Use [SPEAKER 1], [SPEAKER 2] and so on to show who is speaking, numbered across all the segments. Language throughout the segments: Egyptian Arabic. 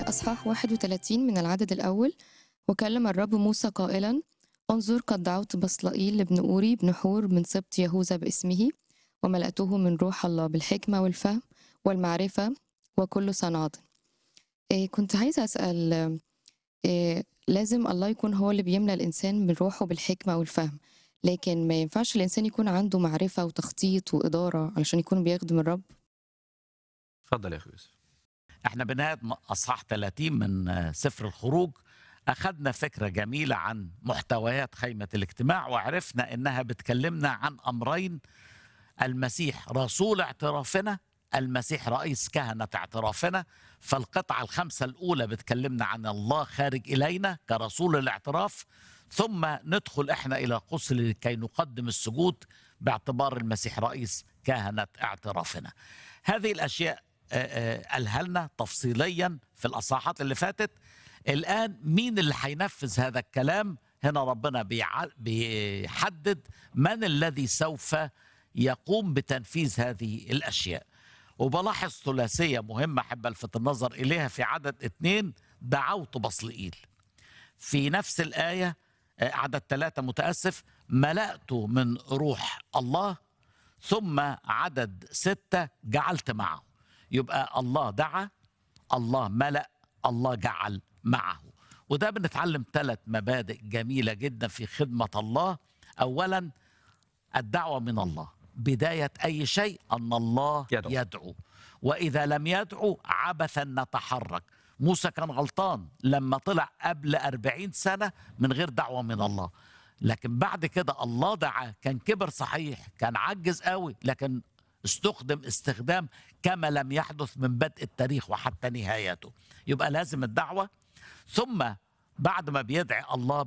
[SPEAKER 1] أصحاح 31 من العدد الأول وكلم الرب موسى قائلا انظر قد دعوت بصلائيل لابن أوري بن حور من سبط يهوذا باسمه وملأته من روح الله بالحكمة والفهم والمعرفة وكل صنعة إيه كنت عايزة أسأل إيه لازم الله يكون هو اللي بيملأ الإنسان من روحه بالحكمة والفهم لكن ما ينفعش الإنسان يكون عنده معرفة وتخطيط وإدارة علشان يكون بيخدم الرب
[SPEAKER 2] اتفضل يا اخي يوسف
[SPEAKER 3] احنا بنهاية اصحاح 30 من آه، سفر الخروج اخذنا فكرة جميلة عن محتويات خيمة الاجتماع وعرفنا انها بتكلمنا عن امرين المسيح رسول اعترافنا المسيح رئيس كهنة اعترافنا فالقطعة الخمسة الأولى بتكلمنا عن الله خارج إلينا كرسول الاعتراف ثم ندخل احنا إلى قصر لكي نقدم السجود باعتبار المسيح رئيس كهنة اعترافنا هذه الأشياء آه، آه، قالها لنا تفصيليا في الأصحاحات اللي فاتت الآن مين اللي هينفذ هذا الكلام هنا ربنا بيع- بيحدد من الذي سوف يقوم بتنفيذ هذه الأشياء وبلاحظ ثلاثية مهمة أحب ألفت النظر إليها في عدد اثنين دعوت بصلئيل في نفس الآية آه، عدد ثلاثة متأسف ملأت من روح الله ثم عدد ستة جعلت معه يبقى الله دعا الله ملأ الله جعل معه وده بنتعلم ثلاث مبادئ جميلة جدا في خدمة الله أولا الدعوة من الله بداية أي شيء أن الله
[SPEAKER 2] يدعو.
[SPEAKER 3] يدعو, يدعو. وإذا لم يدعو عبثا نتحرك موسى كان غلطان لما طلع قبل أربعين سنة من غير دعوة من الله لكن بعد كده الله دعاه كان كبر صحيح كان عجز قوي لكن استخدم استخدام كما لم يحدث من بدء التاريخ وحتى نهايته يبقى لازم الدعوة ثم بعد ما بيدعي الله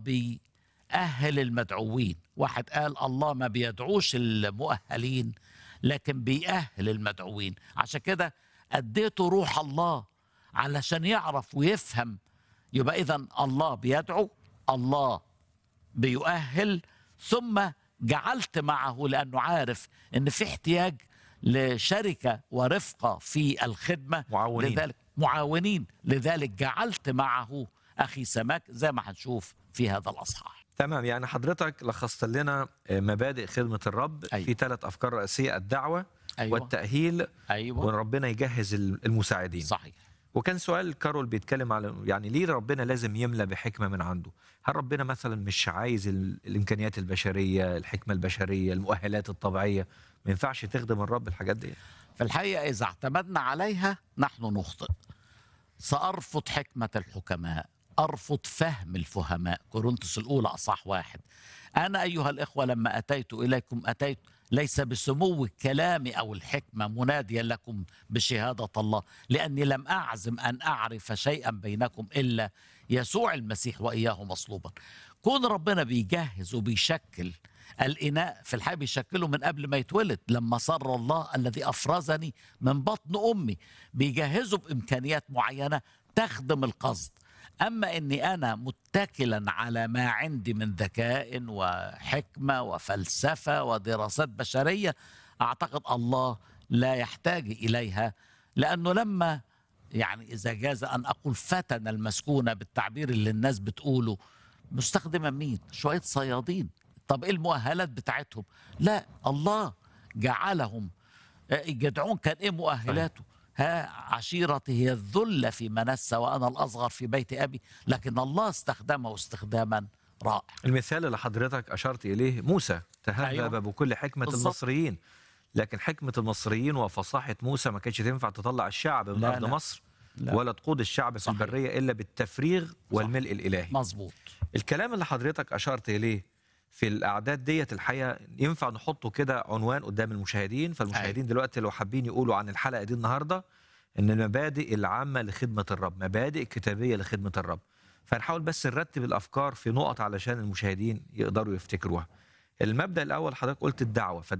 [SPEAKER 3] بيأهل المدعوين واحد قال الله ما بيدعوش المؤهلين لكن بيأهل المدعوين عشان كده أديته روح الله علشان يعرف ويفهم يبقى إذا الله بيدعو الله بيؤهل ثم جعلت معه لأنه عارف أن في احتياج لشركة ورفقة في الخدمة
[SPEAKER 2] معاونين.
[SPEAKER 3] لذلك معاونين لذلك جعلت معه أخي سماك زي ما هنشوف في هذا الأصحاح
[SPEAKER 2] تمام يعني حضرتك لخصت لنا آه، مبادئ خدمة الرب
[SPEAKER 3] أيوة.
[SPEAKER 2] في ثلاث أفكار رئيسية الدعوة
[SPEAKER 3] أيوة.
[SPEAKER 2] والتأهيل
[SPEAKER 3] أيوة
[SPEAKER 2] وان ربنا يجهز المساعدين
[SPEAKER 3] صحيح
[SPEAKER 2] وكان سؤال كارول بيتكلم على يعني ليه ربنا لازم يملى بحكمة من عنده هل ربنا مثلا مش عايز ال- الإمكانيات البشرية الحكمة البشرية المؤهلات الطبيعية ما ينفعش تخدم الرب الحاجات دي
[SPEAKER 3] في الحقيقة إذا اعتمدنا عليها نحن نخطئ سأرفض حكمة الحكماء أرفض فهم الفهماء كورنثوس الأولى أصح واحد أنا أيها الإخوة لما أتيت إليكم أتيت ليس بسمو الكلام أو الحكمة مناديا لكم بشهادة الله لأني لم أعزم أن أعرف شيئا بينكم إلا يسوع المسيح وإياه مصلوبا كون ربنا بيجهز وبيشكل الإناء في الحقيقة بيشكله من قبل ما يتولد لما صر الله الذي أفرزني من بطن أمي بيجهزه بإمكانيات معينة تخدم القصد أما أني أنا متكلا على ما عندي من ذكاء وحكمة وفلسفة ودراسات بشرية أعتقد الله لا يحتاج إليها لأنه لما يعني إذا جاز أن أقول فتن المسكونة بالتعبير اللي الناس بتقوله مستخدمة مين؟ شوية صيادين طب إيه المؤهلات بتاعتهم؟ لا الله جعلهم آه، جدعون كان إيه مؤهلاته؟ ها عشيرتي هي الذلة في منسى وأنا الأصغر في بيت أبي لكن الله استخدمه استخداما رائع
[SPEAKER 2] المثال اللي حضرتك أشرت إليه موسى تهذب
[SPEAKER 3] أيوة.
[SPEAKER 2] بكل حكمة
[SPEAKER 3] بالظبط.
[SPEAKER 2] المصريين لكن حكمة المصريين وفصاحة موسى ما كانتش تنفع تطلع الشعب من
[SPEAKER 3] لا،
[SPEAKER 2] أرض
[SPEAKER 3] لا.
[SPEAKER 2] مصر
[SPEAKER 3] لا.
[SPEAKER 2] ولا تقود الشعب في
[SPEAKER 3] صحيح.
[SPEAKER 2] البرية إلا بالتفريغ والملء الإلهي
[SPEAKER 3] مظبوط
[SPEAKER 2] الكلام اللي حضرتك أشرت إليه في الأعداد ديت الحقيقة ينفع نحطه كده عنوان قدام المشاهدين فالمشاهدين دلوقتي لو حابين يقولوا عن الحلقة دي النهاردة إن المبادئ العامة لخدمة الرب مبادئ كتابية لخدمة الرب فنحاول بس نرتب الأفكار في نقط علشان المشاهدين يقدروا يفتكروها المبدأ الأول حضرتك قلت الدعوة